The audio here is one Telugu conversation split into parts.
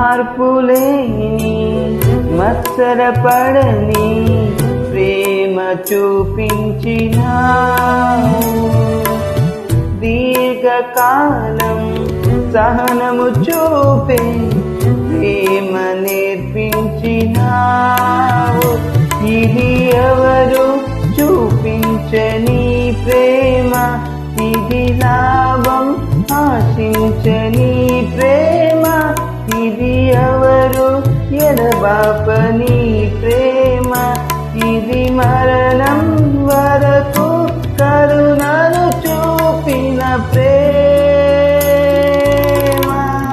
మార్పులేని మత్సరపడని ప్రేమ చూపించినావు దీర్ఘకాలం సహనము చూపే ప్రేమ నేర్పించినావు ఇది ఎవరు చూపించని ప్రేమ ఇది లాభం ఆశించని ప్రేమ ఇది ఎవరు ఎడబాపని ప్రేమ ఇది మరణం వరకు కరుణను చూపిన ప్రేమ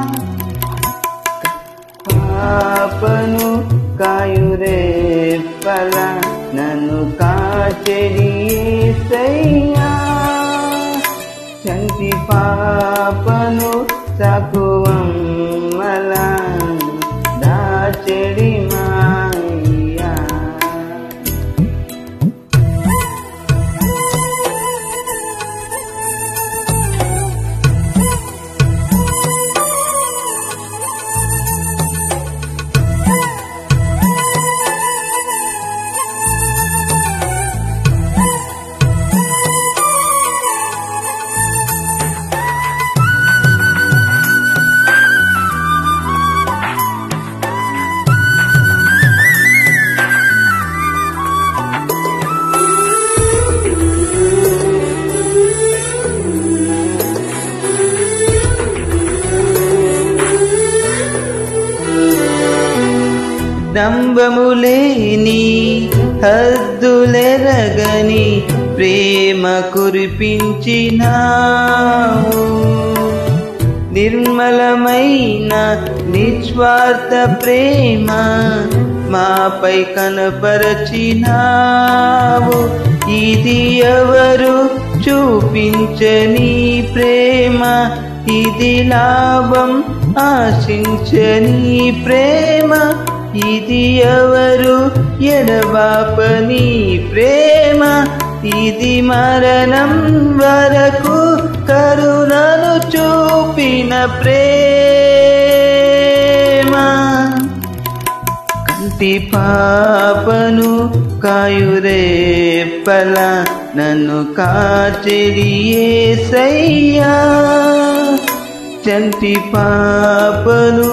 పాపను కాయురే పల నన్ను కాచెడి సయ్యా చంటి పాపను సకువమ్మల దాచెడి మాయ్యా దంబములేని హద్దులెరగని ప్రేమ కురిపించినావు నిర్మలమైన నిస్వార్థ ప్రేమ మాపై కనపరచినావు ఇది ఎవరు చూపించని ప్రేమ ఇది లాభం ఆశించని ప్రేమ ఇది ఎవరు ఎడబాపని ప్రేమ ఇది మరణం వరకు కరుణను చూపిన ప్రేమ కంటి పాపను కాయురేపల నన్ను కాచెడి సయ్యా చంటి పాపను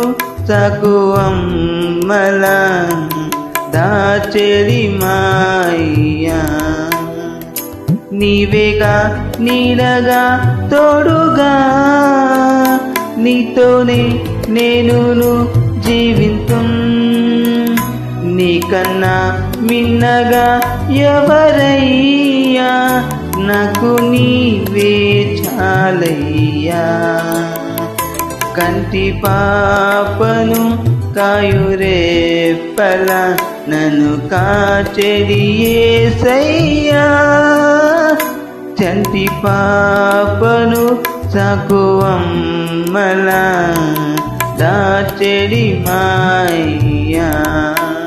సకువమ్మల దాచెడి మాయ్యా నీవేగా నీడగా తోడుగా నీతోనే నేనును జీవింతు నీకన్నా మిన్నగా ఎవరయ్యా నాకు నీవే చాలయ్యా కంటి పాపను కాయురేపల నన్ను కాచెడి సయ్యా చంటి పాపను సకువమ్మల దాచెడి మాయ్యా